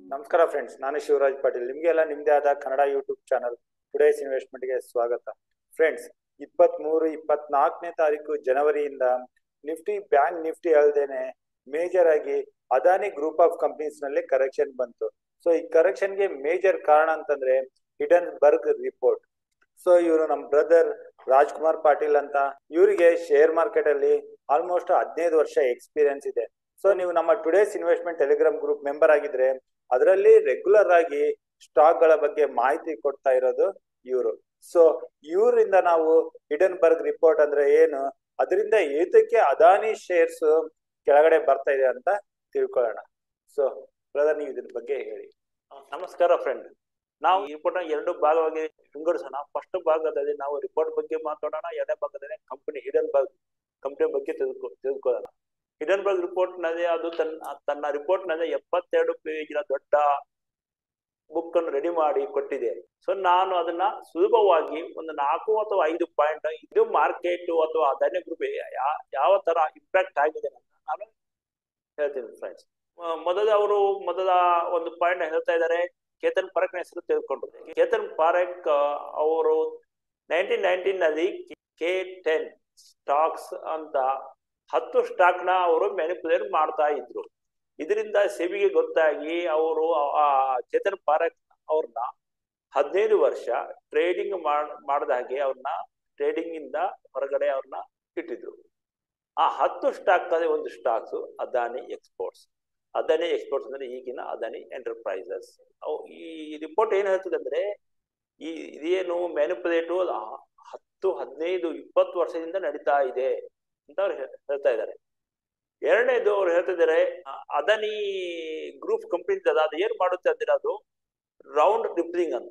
ನಮಸ್ಕಾರ ಫ್ರೆಂಡ್ಸ್ ನಾನು ಶಿವರಾಜ್ ಪಾಟೀಲ್ ನಿಮ್ಗೆಲ್ಲ ನಿಮ್ದೇ ಆದ ಕನ್ನಡ ಯೂಟ್ಯೂಬ್ ಚಾನಲ್ ಟುಡೇಸ್ ಇನ್ವೆಸ್ಟ್ಮೆಂಟ್ಗೆ ಸ್ವಾಗತ ಫ್ರೆಂಡ್ಸ್ ಇಪ್ಪತ್ತ್ ಮೂರು ಇಪ್ಪತ್ನಾಲ್ಕನೇ ತಾರೀಕು ಜನವರಿಯಿಂದ ನಿಫ್ಟಿ ಬ್ಯಾಂಕ್ ನಿಫ್ಟಿ ಅಲ್ಲದೇನೆ ಮೇಜರ್ ಆಗಿ ಅದಾನಿ ಗ್ರೂಪ್ ಆಫ್ ಕಂಪನೀಸ್ ನಲ್ಲಿ ಕರೆಕ್ಷನ್ ಬಂತು ಸೊ ಈ ಕರೆಕ್ಷನ್ ಗೆ ಮೇಜರ್ ಕಾರಣ ಅಂತಂದ್ರೆ ಹಿಡನ್ ಬರ್ಗ್ ರಿಪೋರ್ಟ್ ಸೊ ಇವರು ನಮ್ಮ ಬ್ರದರ್ ರಾಜ್ಕುಮಾರ್ ಪಾಟೀಲ್ ಅಂತ ಇವರಿಗೆ ಶೇರ್ ಮಾರ್ಕೆಟ್ ಅಲ್ಲಿ ಆಲ್ಮೋಸ್ಟ್ ಹದಿನೈದು ವರ್ಷ ಎಕ್ಸ್ಪೀರಿಯನ್ಸ್ ಇದೆ ಸೊ ನೀವು ನಮ್ಮ today's investment Telegram group member ಆಗಿದ್ರೆ ಅದರಲ್ಲಿ ರೆಗ್ಯುಲರ್ ಆಗಿ ಸ್ಟಾಕ್ ಗಳ ಬಗ್ಗೆ ಮಾಹಿತಿ ಕೊಡ್ತಾ ಇರೋದು ಇವರು ಸೊ ಇವರಿಂದ ನಾವು ಹಿಡನ್ ಬರ್ಗ್ ರಿಪೋರ್ಟ್ ಅಂದ್ರೆ ಏನು ಅದರಿಂದ ಏತಕ್ಕೆ ಅದಾನಿ ಶೇರ್ಸ್ ಕೆಳಗಡೆ ಬರ್ತಾ ಇದೆ ಅಂತ ತಿಳ್ಕೊಳ್ಳೋಣ ಸೊ ಬ್ರದರ್ ನೀವು ಇದ್ರ ಬಗ್ಗೆ ಹೇಳಿ ನಮಸ್ಕಾರ ಫ್ರೆಂಡ್ ನಾವು ಈ ರಿಪೋರ್ಟ್ ಎರಡು ಭಾಗವಾಗಿ ವಿಂಗಡಿಸೋಣ ಫಸ್ಟ್ ಭಾಗದಲ್ಲಿ ನಾವು ರಿಪೋರ್ಟ್ ಬಗ್ಗೆ ಮಾತಾಡೋಣ ಎರಡನೇ ಭಾಗದಲ್ಲಿ ಕಂಪನಿ ಹಿಡನ್ ಬರ್ಗ್ ಕಂಪನಿ ಬಗ್ಗೆ ತಿಳ್ಕೊ ತಿಳ್ಕೊಳ್ಳೋಣ ಹಿಡನ್ ಬರ್ಗ್ ರಿಪೋರ್ಟ್ ನಲ್ಲಿ ಅದು ತನ್ನ ತನ್ನ ರಿಪೋರ್ಟ್ ನಲ್ಲಿ ಎಪ್ಪತ್ತೆರಡು ಪೇಜಿನ ದೊಡ್ಡ ಬುಕ್ ಅನ್ನು ರೆಡಿ ಮಾಡಿ ಕೊಟ್ಟಿದೆ ಸೊ ನಾನು ಅದನ್ನ ಸುಲಭವಾಗಿ ಒಂದು ನಾಲ್ಕು ಅಥವಾ ಐದು ಪಾಯಿಂಟ್ ಇದು ಮಾರ್ಕೆಟ್ ಅಥವಾ ಅದಾನಿ ಗ್ರೂಪ್ ಯಾವ ತರ ಇಂಪ್ಯಾಕ್ಟ್ ಆಗಿದೆ ಅಂತ ನಾನು ಹೇಳ್ತೀನಿ ಫ್ರೆಂಡ್ಸ್ ಮೊದಲು ಅವರು ಮೊದಲ ಒಂದು ಪಾಯಿಂಟ್ ಹೇಳ್ತಾ ಇದ್ದಾರೆ ಕೇತನ್ ಪಾರಕ್ ಹೆಸರು ತಿಳ್ಕೊಂಡ್ರು ಕೇತನ್ ಪಾರಕ್ ಅವರು ನೈನ್ಟೀನ್ ನೈನ್ಟೀನ್ ನಲ್ಲಿ ಕೆ ಟೆನ್ ಸ್ಟಾಕ್ಸ್ ಅಂತ ಹತ್ತು ಸ್ಟಾಕ್ ನ ಅವರು ಮ್ಯಾನಿಪುಲೇಟ್ ಮಾಡ್ತಾ ಇದ್ರು ಇದರಿಂದ ಸೆಬಿಗೆ ಗೊತ್ತಾಗಿ ಅವರು ಚೇತನ್ ಪಾರಕ್ ಅವ್ರನ್ನ ಹದಿನೈದು ವರ್ಷ ಟ್ರೇಡಿಂಗ್ ಮಾಡದ ಹಾಗೆ ಅವ್ರನ್ನ ಟ್ರೇಡಿಂಗ್ ಇಂದ ಹೊರಗಡೆ ಅವ್ರನ್ನ ಇಟ್ಟಿದ್ರು ಆ ಹತ್ತು ಸ್ಟಾಕ್ ಅದೇ ಒಂದು stocks Adani Exports Adani Exports ಅಂದ್ರೆ ಈಗಿನ ಅದಾನಿ ಎಂಟರ್ಪ್ರೈಸಸ್ ಈ ರಿಪೋರ್ಟ್ ಏನ್ ಹೇಳ್ತದೆ ಅಂದ್ರೆ ಈ ಇದೇನು ಮ್ಯಾನಿಪುಲೇಟು ಹತ್ತು ಹದಿನೈದು ಇಪ್ಪತ್ತು ವರ್ಷದಿಂದ ನಡೀತಾ ಇದೆ ಅಂತ ಅವ್ರು ಹೇಳ್ತಾ ಇದ್ದಾರೆ ಎರಡನೇದು ಅವ್ರು ಹೇಳ್ತಿದ್ದಾರೆ ಅದಾನಿ ಗ್ರೂಪ್ ಕಂಪನಿ ಅದು ಏನ್ ಮಾಡುತ್ತೆ ಅಂದ್ರೆ ಅದು ರೌಂಡ್ ರಿಪ್ಲಿಂಗ್ ಅಂತ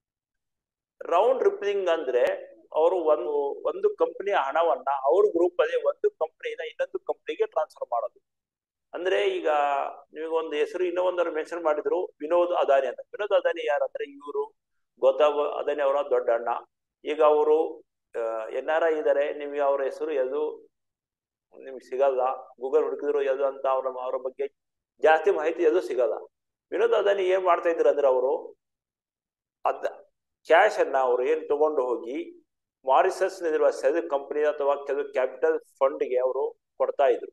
ರೌಂಡ್ ರಿಪ್ಲಿಂಗ್ ಅಂದ್ರೆ ಅವರು ಒಂದು ಒಂದು ಕಂಪನಿಯ ಹಣವನ್ನ ಅವ್ರ ಗ್ರೂಪ್ ಅದೇ ಒಂದು ಕಂಪನಿಯಿಂದ ಇನ್ನೊಂದು ಕಂಪನಿಗೆ ಟ್ರಾನ್ಸ್ಫರ್ ಮಾಡೋದು ಅಂದ್ರೆ ಈಗ ನಿಮಗೆ ಒಂದು ಹೆಸರು ಇನ್ನೂ ಒಂದನ್ನು ಮೆನ್ಷನ್ ಮಾಡಿದ್ರು ವಿನೋದ್ ಅದಾನಿ ಅಂತ ವಿನೋದ್ ಅದಾನಿ ಯಾರಂದ್ರೆ ಇವರು ಗೋತಾಬ್ ಅದಾನಿ ಅವರ ದೊಡ್ಡ ಅಣ್ಣ ಈಗ ಅವರು ಎನ್ ಆರ್ ಐ ಇದ್ದಾರೆ ನಿಮಗೆ ಅವರ ಹೆಸರು ಎದು ನಿಮ್ಗೆ ಸಿಗಲ್ಲ ಗೂಗಲ್ ಹುಡುಕಿದ್ರು ಎದು ಅಂತ ಅವ್ರ ಅವರ ಬಗ್ಗೆ ಜಾಸ್ತಿ ಮಾಹಿತಿ ಎದು ಸಿಗಲ್ಲ ವಿನೋದ್ ಅದಾನಿ ಏನ್ ಮಾಡ್ತಾ ಇದ್ರು ಅಂದ್ರೆ ಅವರು ಅದ ಕ್ಯಾಶ್ ಅನ್ನ ಅವರು ಏನ್ ತಗೊಂಡು ಹೋಗಿ ಮಾರಿಸಸ್ ನಲ್ಲಿರುವ ಸೆಲ್ ಕಂಪನಿ ಅಥವಾ ಕೆಲವು ಕ್ಯಾಪಿಟಲ್ ಫಂಡ್ಗೆ ಅವರು ಕೊಡ್ತಾ ಇದ್ರು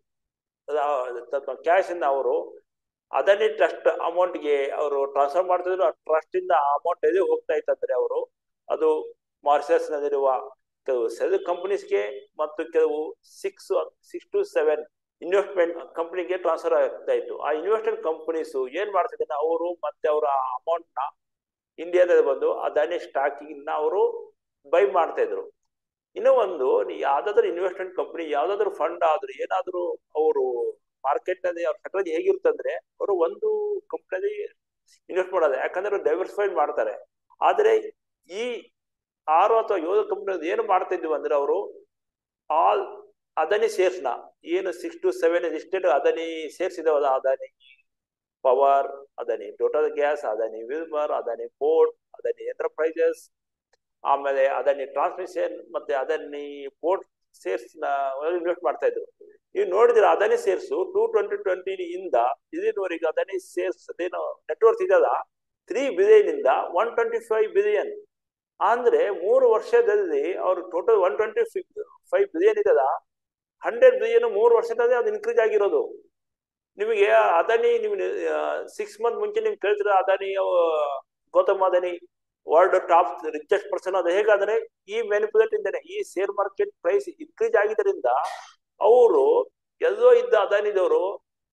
ಕ್ಯಾಶ್ ಇಂದ ಅವರು ಅದನ್ನೇ ಟ್ರಸ್ಟ್ ಅಮೌಂಟ್ಗೆ ಅವರು ಟ್ರಾನ್ಸ್ಫರ್ ಮಾಡ್ತಿದ್ರು ಆ ಟ್ರಸ್ಟ್ ಇಂದ ಅಮೌಂಟ್ ಎಲ್ಲಿ ಹೋಗ್ತಾ ಇತ್ತಂದ್ರೆ ಅವರು ಅದು ಮಾರಿಸಸ್ ನಲ್ಲಿರುವ ಕೆಲವು ಸೆಲ್ ಕಂಪನೀಸ್ಗೆ ಮತ್ತು ಕೆಲವು six six to seven investment ಕಂಪನಿಗೆ ಟ್ರಾನ್ಸ್ಫರ್ ಆಗ್ತಾ ಇತ್ತು ಆ ಇನ್ವೆಸ್ಟ್ಮೆಂಟ್ ಕಂಪನೀಸ್ ಏನ್ ಮಾಡ್ತಿದ್ದಾರೆ ಅವರು ಮತ್ತೆ ಅವರ ಅಮೌಂಟ್ ನ ಇಂಡಿಯಾದಲ್ಲಿ ಬಂದು ಅದಾನಿ ಸ್ಟಾಕಿಂಗ್ ಅವರು ಬೈ ಮಾಡ್ತಾ ಇದ್ರು ಇನ್ನೂ ಒಂದು ಯಾವ್ದಾದ್ರು ಇನ್ವೆಸ್ಟ್ಮೆಂಟ್ ಕಂಪನಿ ಯಾವ್ದಾದ್ರು ಫಂಡ್ ಆದ್ರೂ ಏನಾದ್ರು ಅವರು ಮಾರ್ಕೆಟ್ ನಲ್ಲಿ ಅವ್ರ ಸ್ಟ್ರಾಟಜಿ ಹೇಗಿರುತ್ತಂದ್ರೆ ಅವರು ಒಂದು ಕಂಪನಿಯಲ್ಲಿ ಇನ್ವೆಸ್ಟ್ ಮಾಡೋದು ಯಾಕಂದ್ರೆ ಡೈವರ್ಸಿಫೈಡ್ ಮಾಡ್ತಾರೆ ಆದ್ರೆ ಈ ಆರು ಅಥವಾ ಏಳು ಕಂಪನಿ ಏನು ಮಾಡ್ತಾ ಇದ್ವಿ ಅಂದ್ರೆ ಅವರು ಆಲ್ ಅದಾನಿ ಸೇರ್ಸ್ ನ ಏನು six to seven listed Adani shares ಇದಾವಲ್ಲ Adani power Adani total gas Adani Wilmar Adani port Adani enterprises ಆಮೇಲೆ ಅದಾನಿ ಟ್ರಾನ್ಸ್ಮಿಷನ್ ಮತ್ತೆ ಅದಾನಿ ಪೋರ್ಟ್ ಸೇರ್ಸ್ ನ ಇನ್ವೆಸ್ಟ್ ಮಾಡ್ತಾ ಇದ್ರು ನೀವು ನೋಡಿದ್ರೆ Adani shares two twenty twenty ಇಂದ ಇಲ್ಲಿನವರೆಗೆ ಅದಾನಿ ಸೇರ್ಸ್ ಅದೇನು ನೆಟ್ವರ್ಕ್ ಇದೆಯಲ್ಲ ತ್ರೀ ಬಿಲಿಯನ್ ಇಂದ ಒನ್ ಟ್ವೆಂಟಿ ಫೈವ್ ಬಿಲಿಯನ್ ಅಂದ್ರೆ ಮೂರು ವರ್ಷದಲ್ಲಿ ಅವರು total one twenty five billion ಇದೆಯಲ್ಲ ಹಂಡ್ರೆಡ್ ಬಿಲಿಯನ್ ಮೂರು ವರ್ಷದಲ್ಲಿ ಅದು ಇನ್ಕ್ರೀಸ್ ಆಗಿರೋದು ನಿಮಗೆ ಅದಾನಿ ನೀವು ಸಿಕ್ಸ್ ಮಂತ್ ಮುಂಚೆ ನಿಮ್ಗೆ ಕೇಳ್ತಿರ Adani Gautam Adani world top richest person ಅದು ಹೇಗಾದ್ರೆ ಈ ಮ್ಯಾನಿಪುಲೇಟ್ ಇಂದಾನೆ ಈ ಶೇರ್ ಮಾರ್ಕೆಟ್ ಪ್ರೈಸ್ ಇನ್ಕ್ರೀಸ್ ಆಗಿದ್ದರಿಂದ ಅವರು ಎಲ್ಲೋ ಇದ್ದ ಅದಾನಿದವರು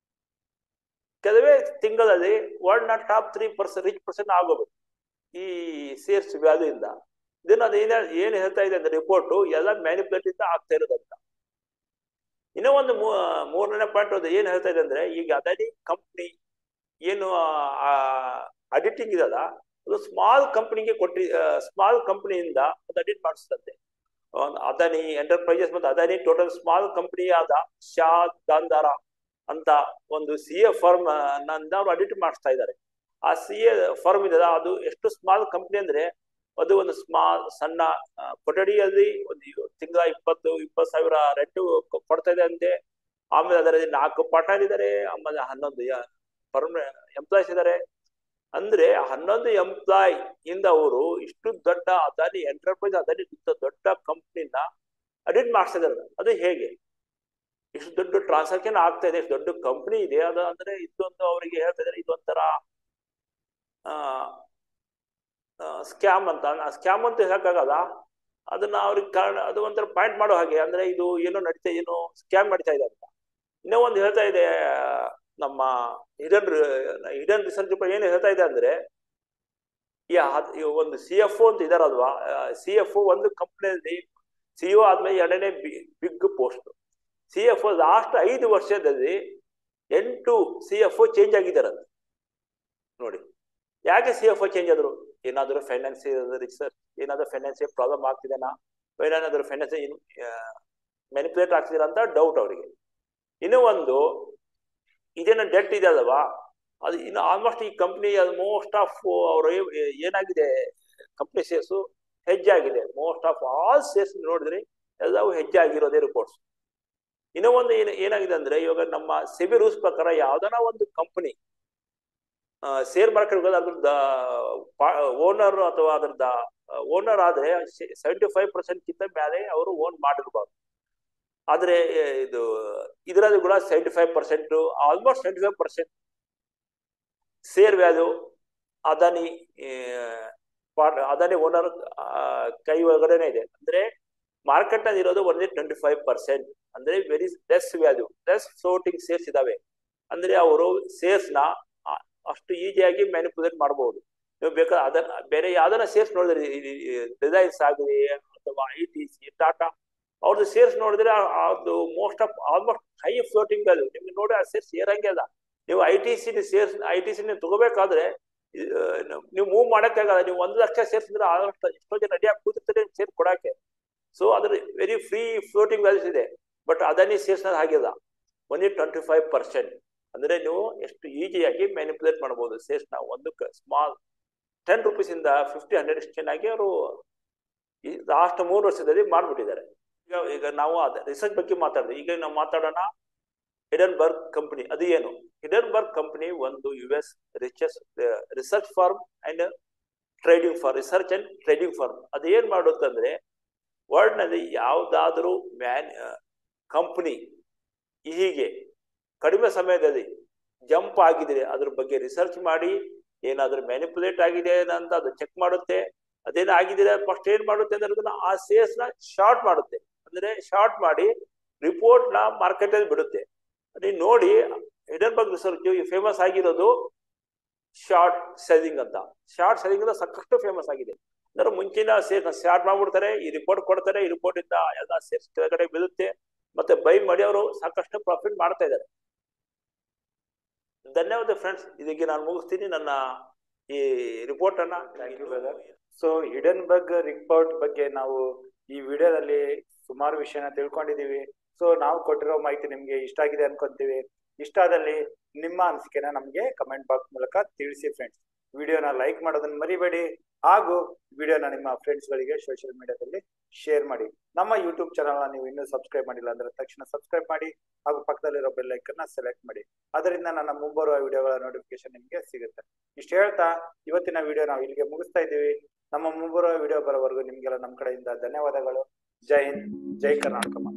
ಕೆಲವೇ ತಿಂಗಳಲ್ಲಿ ವರ್ಲ್ಡ್ ನ top three person rich person ಆಗೋದು ಈ ಸೇರ್ಸ್ ವ್ಯಾಲ್ಯೂ ಇಂದ ಇದನ್ನ ಅದೇನ ಏನ್ ಹೇಳ್ತಾ ಇದೆ ಅಂದ್ರೆ ರಿಪೋರ್ಟ್ ಎಲ್ಲ ಮ್ಯಾನಿಪುಲೇಟ್ ಇಂದ ಆಗ್ತಾ ಇರೋದಂತ ಇನ್ನೂ ಒಂದು ಮೂರನೇ ಪಾಯಿಂಟ್ ಅದು ಏನ್ ಹೇಳ್ತಾ ಇದೆ ಅಂದ್ರೆ ಈಗ ಅದಾನಿ ಕಂಪ್ನಿ ಏನು ಅಡಿಟಿಂಗ್ ಇದಲ್ಲ ಅದು ಸ್ಮಾಲ್ ಕಂಪನಿಗೆ ಕೊಟ್ಟಿ ಸ್ಮಾಲ್ ಕಂಪನಿಯಿಂದ ಅದು ಅಡಿಟ್ ಮಾಡಿಸ್ತಂತೆ ಅದಾನಿ ಎಂಟರ್ಪ್ರೈಸಸ್ ಮತ್ತು ಅದಾನಿ ಟೋಟಲ್ ಸ್ಮಾಲ್ ಕಂಪನಿ ಆದ ಶಾ ದಾಂದಾರ ಅಂತ ಒಂದು ಸಿ ಎ ಫರ್ಮ್ ನಂದ ಅವ್ರು ಅಡಿಟ್ ಮಾಡಿಸ್ತಾ ಇದ್ದಾರೆ ಆ ಸಿ ಎ ಫರ್ಮ್ ಇದೆಯಲ್ಲ ಅದು ಎಷ್ಟು ಸ್ಮಾಲ್ ಕಂಪನಿ ಅಂದ್ರೆ ಅದು ಒಂದು ಸ್ಮಾಲ್ ಸಣ್ಣ ಕೊಠಡಿಯಲ್ಲಿ ಒಂದು ತಿಂಗಳ ಇಪ್ಪತ್ತು ಇಪ್ಪತ್ತು ಸಾವಿರ ರೆಂಟು ಕೊಡ್ತಾ ಇದೆ ಅಂತೆ ಆಮೇಲೆ ಅದರಲ್ಲಿ ನಾಲ್ಕು ಪಟಾನ್ ಇದ್ದಾರೆ ಆಮೇಲೆ ಹನ್ನೊಂದು ಪರ್ಮ ಎಂಪ್ಲಾಯ್ಸ್ ಇದ್ದಾರೆ ಅಂದ್ರೆ ಹನ್ನೊಂದು ಎಂಪ್ಲಾಯ್ ಇಂದ ಅವರು ಇಷ್ಟು ದೊಡ್ಡ ಅದಾನಿ ಎಂಟರ್ಪ್ರೈಸ್ ಅದಾನಿ ಇಂಥ ದೊಡ್ಡ ಕಂಪ್ನಿನ ಅಡಿಟ್ ಮಾಡಿಸಿದಾರೆ ಅದು ಹೇಗೆ ಇಷ್ಟು ದೊಡ್ಡ ಟ್ರಾನ್ಸಾಕ್ಷನ್ ಆಗ್ತಾ ಇದೆ ಇಷ್ಟು ದೊಡ್ಡ ಕಂಪ್ನಿ ಇದೆ ಅದು ಅಂದ್ರೆ ಇದೊಂದು ಅವರಿಗೆ ಹೇಳ್ತಾ ಇದಾರೆ ಇದೊಂಥರ ಸ್ಕ್ಯಾಮ್ ಅಂತ ಸ್ಕ್ಯಾಮ್ ಅಂತ ಹೇಳಕ್ಕಾಗಲ್ಲ ಅದನ್ನ ಅವ್ರಿಗೆ ಕಾರಣ ಅದು ಒಂಥರ ಪಾಯಿಂಟ್ ಮಾಡೋ ಹಾಗೆ ಅಂದ್ರೆ ಇದು ಏನೋ ನಡೀತಾ ಏನೋ ಸ್ಕ್ಯಾಮ್ ನಡೀತಾ ಇದೆ ಅಂತ ಇನ್ನೂ ಒಂದು ಹೇಳ್ತಾ ಇದೆ ನಮ್ಮ ಹಿಡನ್ ಹಿಡನ್ ರಿಸರ್ಚ್ ಏನು ಹೇಳ್ತಾ ಇದೆ ಅಂದ್ರೆ ಈ ಹತ್- ಈ ಒಂದು ಸಿ ಎಫ್ ಅಂತ ಇದಾರಲ್ವಾ ಸಿ ಎಫ್ ಒಂದು ಕಂಪ್ನಿಯಲ್ಲಿ ಸಿಇಒ ಆದ್ಮೇಲೆ ಎರಡನೇ big post C F last ಐದು ವರ್ಷದಲ್ಲಿ ಎಂಟು ಸಿ ಎಫ್ ಚೇಂಜ್ ಆಗಿದ್ದಾರಂತೆ ನೋಡಿ ಯಾಕೆ ಸಿ ಎಫ್ ಚೇಂಜ್ ಆದ್ರು ಏನಾದರೂ ಫೈನಾನ್ಸಿಯಲ್ ರಿಸರ್ಚ್ ಏನಾದರೂ ಫೈನಾನ್ಸಿಯಲ್ ಪ್ರಾಬ್ಲಮ್ ಆಗ್ತಿದೆನಾ ಏನಾದರೂ ಫೈನಾನ್ಸಿಯಲ್ ಮ್ಯಾನಿಪುಲೇಟ್ ಆಗ್ತಿದ್ದೀರಾ ಅಂತ ಡೌಟ್ ಅವರಿಗೆ ಇನ್ನೂ ಒಂದು ಇದೇನು ಡೆಟ್ ಇದೆ ಅಲ್ವಾ ಅದು ಇನ್ನು ಆಲ್ಮೋಸ್ಟ್ ಈ ಕಂಪ್ನಿ ಮೋಸ್ಟ್ ಆಫ್ ಅವರು ಏನಾಗಿದೆ ಕಂಪ್ನಿ ಶೇರ್ಸು ಹೆಜ್ಜಾಗಿದೆ ಮೋಸ್ಟ್ ಆಫ್ ಆಲ್ ಶೇರ್ಸ್ ನೋಡಿದ್ರೆ ಎಲ್ಲವೂ ಹೆಜ್ಜೆ ಆಗಿರೋದೇ ರಿಪೋರ್ಟ್ಸ್ ಇನ್ನೂ ಒಂದು ಏನು ಏನಾಗಿದೆ ಅಂದ್ರೆ ಇವಾಗ ನಮ್ಮ ಸೆಬಿ ರೂಲ್ಸ್ ಪ್ರಕಾರ ಯಾವ್ದಾನ ಒಂದು ಕಂಪನಿ ಶೇರ್ ಮಾರ್ಕೆಟ್ ಅದ್ರದ್ದು ಓನರ್ ಅಥವಾ ಅದ್ರದ್ದು ಓನರ್ ಆದ್ರೆ ಸೆವೆಂಟಿ ಫೈವ್ ಪರ್ಸೆಂಟ್ ಕಿಂತ ಮೇಲೆ ಅವರು ಓನ್ ಮಾಡಿರ್ಬಾರ್ದು ಆದ್ರೆ ಎ, ಇದು ಇದರಲ್ಲಿ ಕೂಡ seventy five percent almost seventy five percent share value Adani ಆ, ಪಾರ್ಟ್ ಅದಾನಿ ಓನರ್ ಕೈ ಒಳಗಡೆನೆ ಇದೆ ಅಂದ್ರೆ ಮಾರ್ಕೆಟ್ ನಲ್ಲಿ ಇರೋದು ಒಂದೇ ಟ್ವೆಂಟಿ ಫೈವ್ ಪರ್ಸೆಂಟ್ ಅಂದ್ರೆ very less value less floating shares ಇದಾವೆ ಅಂದ್ರೆ ಅವರು ಶೇರ್ಸ್ ನ ಆ- ಅಷ್ಟು ಈಸಿಯಾಗಿ ಮ್ಯಾನಿಪುಲೇಟ್ ಮಾಡಬಹುದು ನೀವು ಬೇಕಾದ್ರೆ ಅದನ್ನ ಬೇರೆ ಯಾವ್ದಾರ ಶೇರ್ಸ್ ನೋಡಿದ್ರೆ ರಿಲಯನ್ಸ್ ಆಗಲಿ ಅಥವಾ ಐ ಟಿ ಸಿ ಟಾಟಾ ಅವ್ರದ್ದು ಶೇರ್ಸ್ ನೋಡಿದ್ರೆ ಆ- ಅದು most of almost high floating value ನಿಮ್ಗೆ ನೋಡಿ ಆ ಶೇರ್ಸ್ ಏರಂಗೆ ಅಲ್ಲ ನೀವು I T C shares I T C ನೀವು ತಗೋಬೇಕಾದ್ರೆ ಆ, ನೀವು ಮೂವ್ ಮಾಡಕ್ಕಾಗಲ್ಲ ನೀವು ಒಂದು ಲಕ್ಷ ಶೇರ್ಸ್ ಅಂದ್ರೆ ಆಲ್ಮೋಸ್ಟ್ ಎಷ್ಟೋ ಜನ ರೆಡಿಯಾಗಿ ಕೂತಿರ್ತಾರೆ ಶೇರ್ ಕೊಡಕ್ಕೆ ಸೊ ಅದ್ರ ವೆರಿ ಫ್ರೀ ಫ್ಲೋಟಿಂಗ್ ವ್ಯಾಲ್ಯೂಸ್ ಇದೆ ಬಟ್ ಅದಾನಿ ಶೇರ್ಸ್ ಹಾಗಿಲ್ಲ ಒನ್ಲಿ ಟ್ವೆಂಟಿ ಫೈವ್ ಪರ್ಸೆಂಟ್ ಅಂದ್ರೆ ನೀವು ಎಷ್ಟು ಈಸಿಯಾಗಿ ಮ್ಯಾನಿಪುಲೇಟ್ ಮಾಡಬಹುದು ಶೇರ್ಸ್ ನ ಒಂದು ಸ್ಮಾಲ್ ಟೆನ್ ರುಪೀಸ್ ಇಂದ ಫಿಫ್ಟಿ ಹಂಡ್ರೆಡ್ ಚೆನ್ನಾಗಿ ಅವರು ಈ ಲಾಸ್ಟ್ ಮೂರು ವರ್ಷದಲ್ಲಿ ಮಾಡ್ಬಿಟ್ಟಿದ್ದಾರೆ ಈಗ ಈಗ ನಾವು ಅದ ರಿಸರ್ಚ್ ಬಗ್ಗೆ ಮಾತಾಡಿದ್ವಿ ಈಗ ನಾವು ಮಾತಾಡೋಣ ಹಿಡನ್ಬರ್ಗ್ ಕಂಪನಿ ಅದು ಏನು ಹಿಡನ್ಬರ್ಗ್ ಕಂಪನಿ ಒಂದು U S riches research firm and trading firm research and trading firm ಅದು ಏನ್ ಮಾಡುತ್ತಂದ್ರೆ ವರ್ಲ್ಡ್ ನಲ್ಲಿ ಯಾವ್ದಾದ್ರೂ ಮ್ಯಾನ್ ಕಂಪನಿ ಹೀಗೆ ಕಡಿಮೆ ಸಮಯದಲ್ಲಿ ಜಂಪ್ ಆಗಿದ್ರೆ ಅದ್ರ ಬಗ್ಗೆ ರಿಸರ್ಚ್ ಮಾಡಿ ಏನಾದ್ರೂ ಮ್ಯಾನಿಪುಲೇಟ್ ಆಗಿದೆ ಅಂತ ಅದು ಚೆಕ್ ಮಾಡುತ್ತೆ ಅದೇನು ಆಗಿದ್ರೆ ಫಸ್ಟ್ ಏನ್ ಮಾಡುತ್ತೆ ಅಂದ್ರೆ ಅದನ್ನ ಆ ಸೇಲ್ಸ್ ನ ಶಾರ್ಟ್ ಮಾಡುತ್ತೆ ಅಂದ್ರೆ ಶಾರ್ಟ್ ಮಾಡಿ ರಿಪೋರ್ಟ್ ನ ಮಾರ್ಕೆಟ್ ಅಲ್ಲಿ ಬಿಡುತ್ತೆ ನೀವು ನೋಡಿ ಹಿಡನ್ಬರ್ಗ್ ರಿಸರ್ಚ್ ಫೇಮಸ್ ಆಗಿರೋದು ಶಾರ್ಟ್ ಸೆಲ್ಲಿಂಗ್ ಅಂತ ಶಾರ್ಟ್ ಸೆಲ್ಲಿಂಗ್ ಅಂತ ಸಾಕಷ್ಟು ಫೇಮಸ್ ಆಗಿದೆ ಅಂದ್ರೆ ಮುಂಚಿನ ಸೇರ್ಸ್ ಶಾರ್ಟ್ ಮಾಡ್ಬಿಡ್ತಾರೆ ಈ ರಿಪೋರ್ಟ್ ಕೊಡ್ತಾರೆ ಈ ರಿಪೋರ್ಟ್ ಇಂದ ಎಲ್ಲ ಸೇರ್ಸ್ ಕೆಳಗಡೆ ಬೀಳುತ್ತೆ ಮತ್ತೆ ಬೈ ಮಾಡಿ ಅವರು ಸಾಕಷ್ಟು ಪ್ರಾಫಿಟ್ ಮಾಡ್ತಾ ಇದ್ದಾರೆ ಧನ್ಯವಾದ ಫ್ರೆಂಡ್ಸ್ ಇದಕ್ಕೆ ನಾನು ಮುಗಿಸ್ತೀನಿ ನನ್ನ ಈ ರಿಪೋರ್ಟ್ ಅನ್ನ Thank you, brother. So Hindenburg report ಬಗ್ಗೆ ನಾವು ಈ ವಿಡಿಯೋದಲ್ಲಿ ಸುಮಾರು ವಿಷಯನ ತಿಳ್ಕೊಂಡಿದೀವಿ ಸೊ ನಾವು ಕೊಟ್ಟಿರೋ ಮಾಹಿತಿ ನಿಮ್ಗೆ ಇಷ್ಟ ಆಗಿದೆ ಅನ್ಕೊಂತೀವಿ ಇಷ್ಟ ಆದಲ್ಲಿ ನಿಮ್ಮ ಅನಿಸಿಕೆನ ನಮ್ಗೆ ಕಮೆಂಟ್ ಬಾಕ್ಸ್ ಮೂಲಕ ತಿಳಿಸಿ ಫ್ರೆಂಡ್ಸ್ ವಿಡಿಯೋನ ಲೈಕ್ ಮಾಡೋದನ್ನ ಮರಿಬೇಡಿ ಹಾಗೂ ವಿಡಿಯೋನ ನಿಮ್ಮ ಫ್ರೆಂಡ್ಸ್ ಗಳಿಗೆ ಸೋಷಿಯಲ್ ಮೀಡಿಯಾದಲ್ಲಿ ಶೇರ್ ಮಾಡಿ ನಮ್ಮ ಯೂಟ್ಯೂಬ್ ಚಾನಲ್ ನೀವು ಇನ್ನೂ ಸಬ್ಸ್ಕ್ರೈಬ್ ಮಾಡಿಲ್ಲ ಅಂದ್ರೆ ತಕ್ಷಣ ಸಬ್ಸ್ಕ್ರೈಬ್ ಮಾಡಿ ಹಾಗೂ ಪಕ್ಕದಲ್ಲಿರೋ ಬೆಲ್ ಐಕನ್ನ ಸೆಲೆಕ್ಟ್ ಮಾಡಿ ಅದರಿಂದ ನನ್ನ ಮುಂಬರುವ ವಿಡಿಯೋಗಳ ನೋಟಿಫಿಕೇಶನ್ ನಿಮ್ಗೆ ಸಿಗುತ್ತೆ ಇಷ್ಟು ಹೇಳ್ತಾ ಇವತ್ತಿನ ವಿಡಿಯೋ ನಾವು ಇಲ್ಲಿಗೆ ಮುಗಿಸ್ತಾ ಇದ್ದೀವಿ ನಮ್ಮ ಮುಂಬರುವ ವಿಡಿಯೋ ಬರೋವರೆಗೂ ನಿಮ್ಗೆಲ್ಲ ನಮ್ಮ ಕಡೆಯಿಂದ ಧನ್ಯವಾದಗಳು ಜೈ ಹಿಂದ್ ಜೈ ಕರ್ನಾಟಕ